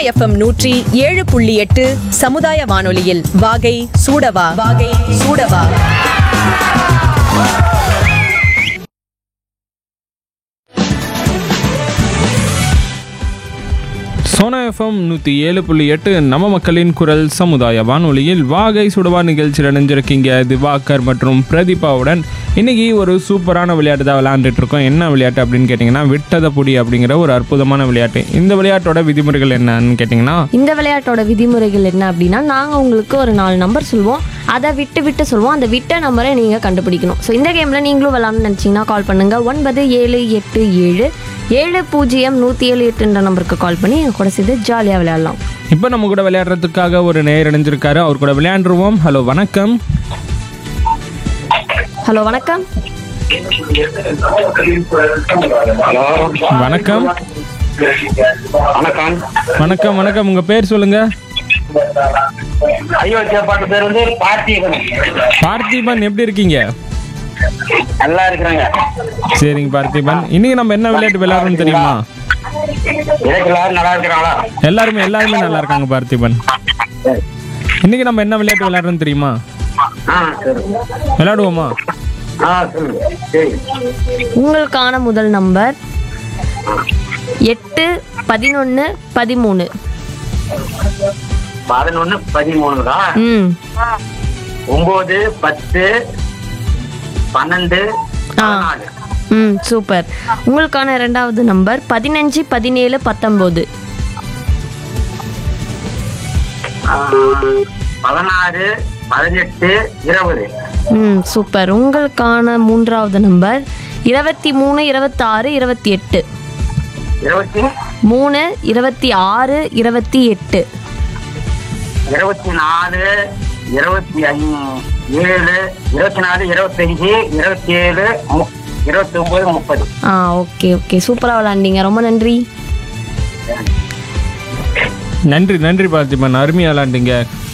FM நூற்றி ஏழு புள்ளி எட்டு சமுதாய வானொலியில் வாகை சூடவா வாகை சூடவா சோனா எஃப்எம் நூற்றி ஏழு புள்ளி எட்டு நம்ம மக்களின் குரல் சமுதாய வானொலியில் வாகை சுடவா நிகழ்ச்சியில் இணைஞ்சிருக்கீங்க திவாகர் மற்றும் பிரதீபாவுடன் இன்னைக்கு ஒரு சூப்பரான விளையாட்டு தான் விளையாண்டுட்டு இருக்கோம் என்ன விளையாட்டு அப்படின்னு கேட்டிங்கன்னா விட்டத புடி அப்படிங்கிற ஒரு அற்புதமான விளையாட்டு இந்த விளையாட்டோட விதிமுறைகள் என்னன்னு கேட்டிங்கன்னா இந்த விளையாட்டோட விதிமுறைகள் என்ன அப்படின்னா நாங்கள் உங்களுக்கு ஒரு நாலு நம்பர் சொல்லுவோம் அதை விட்டு விட்டு சொல்லுவோம் அந்த விட்ட நம்பரை நீங்கள் கண்டுபிடிக்கணும் ஸோ இந்த கேமில் நீங்களும் விளாட்ணும்னு நினச்சிங்கன்னா கால் பண்ணுங்கள் ஒன்பது ஏழு எட்டு ஏழு ஏழு பூஜ்ஜியம் நூற்றி ஏழு எட்டுன்ற நம்பருக்கு கால் பண்ணி என் கூட சேர்ந்து ஜாலியாக விளையாடலாம் இப்போ நம்ம கூட விளையாடுறதுக்காக ஒரு நேர் இணைஞ்சிருக்காரு அவர் கூட விளையாண்டுருவோம் ஹலோ வணக்கம் ஹலோ வணக்கம் ஹலோ வணக்கம் வணக்கம் வணக்கம் வணக்கம் உங்கள் பேர் சொல்லுங்கள் அயோத்தியா பாட்டு பேர் வந்து பார்த்திபன் பார்த்திபன் எப்படி இருக்கீங்க நல்லா இருக்கிறாங்க சரிங்க பார்த்திபன் இன்னைக்கு நம்ம என்ன விளையாட்டு விளையாடுறோம்னு தெரியுமா எனக்கு எல்லாரும் நல்லா இருக்கிறாங்களா எல்லாருமே எல்லாருமே நல்லா இருக்காங்க பார்த்திபன் இன்னைக்கு நம்ம என்ன விளையாட்டு விளையாடுறோம்னு தெரியுமா ஆ சரி விளையாடுவோமா ஆ சொல்லுங்க சரி உங்களுக்கான முதல் நம்பர் எட்டு பதினொன்று பதிமூணு பதினொன்னு பதிமூணு தான் ம் ஒன்பது பத்து பன்னெண்டு ஆ பதினாலு ம் சூப்பர் உங்களுக்கான ரெண்டாவது நம்பர் பதினஞ்சு பதினேழு பத்தொம்போது ஆ, பதினாறு பதினெட்டு இருபது ம் சூப்பர் உங்களுக்கான மூன்றாவது நம்பர் இருபத்தி மூணு இருபத்தாறு இருபத்தி எட்டு இருபத்தி மூணு இருபத்தி ஆறு இருபத்தி எட்டு இருபத்தி நாலு இருபத்தி அஞ்சு ஏழு இருபத்தி நாலு இருபத்தஞ்சு இருபத்தி ஏழு இருபத்தி ஒன்பது முப்பது ஆ ஓகே ஓகே சூப்பராக விளாண்டீங்க ரொம்ப நன்றி நன்றி நன்றி பார்த்திபன் அருமையாக விளையாண்டீங்க